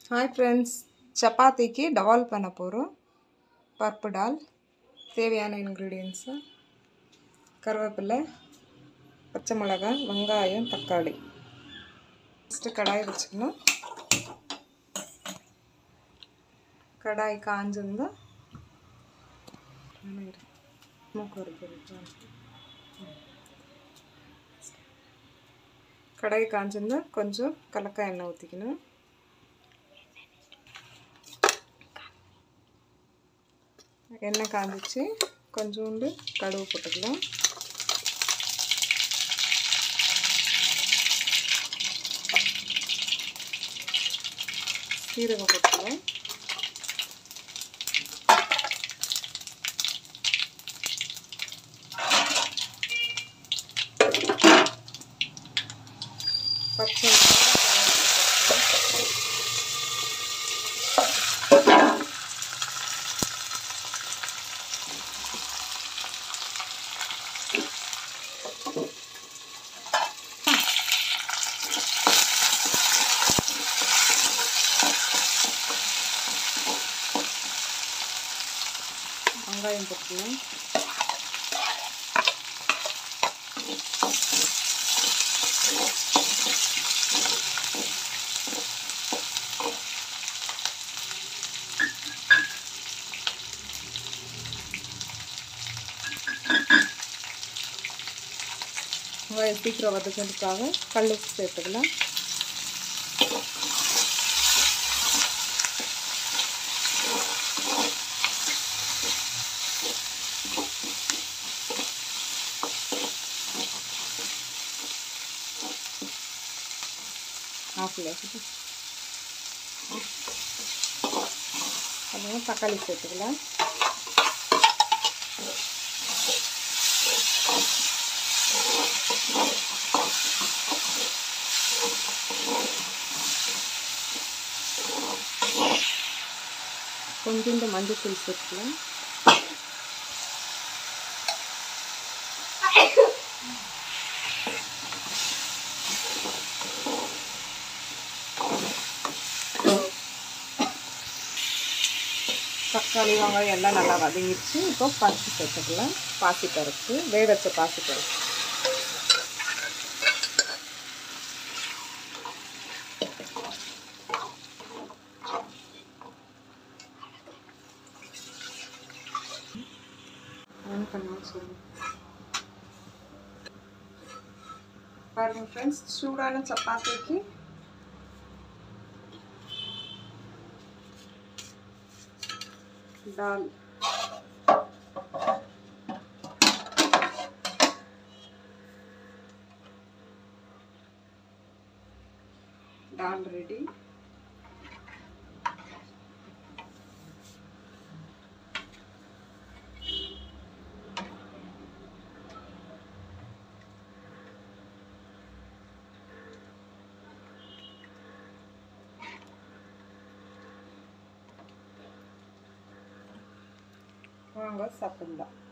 hi friends சப்பாத்திக்கு டவால் பண்ண போகிறோம் பருப்பு டால் தேவையான இன்க்ரீடியன்ஸு கருவேப்பிலை பச்சை மிளகாய் வெங்காயம் தக்காளி ஃபஸ்ட்டு கடாய் வச்சுக்கணும் கடாய் காஞ்சிருந்தா மூக்கு வருது கடாய் காஞ்சிருந்தா கொஞ்சம் கலக்காய் எண்ணெய் ஊற்றிக்கணும் எண்ணெய் காஞ்சிச்சு கொஞ்சோண்டு கடுகு போட்டுக்கலாம் சீரகம் போட்டுக்கலாம் பச்சை வெங்காயம் போட்டுக்கலாம் வெங்காயம் சீக்கிரம் வதக்கிறதுக்காக கல் உப்பு சேர்த்துக்கலாம் ஆஃப் வச்சுட்டு அப்புறம் தக்காளி சேர்த்துக்கலாம் கொஞ்சோண்டு மஞ்சள் தூள் சேர்த்துக்கலாம் தக்காளி வெங்காயம் எல்லாம் நல்லா வதங்கிடுச்சு இப்போ பருப்பு சேர்த்துக்கலாம் பாசிப்பருப்பு வேக வச்ச பாசிப்பருப்பு ஆன் பண்ணால் சொல்லுங்கள் பாருங்க ஃப்ரெண்ட்ஸ் சூடான சப்பாத்திக்கு दाल दाल रेडी வாங்க சாப்பிடலாம்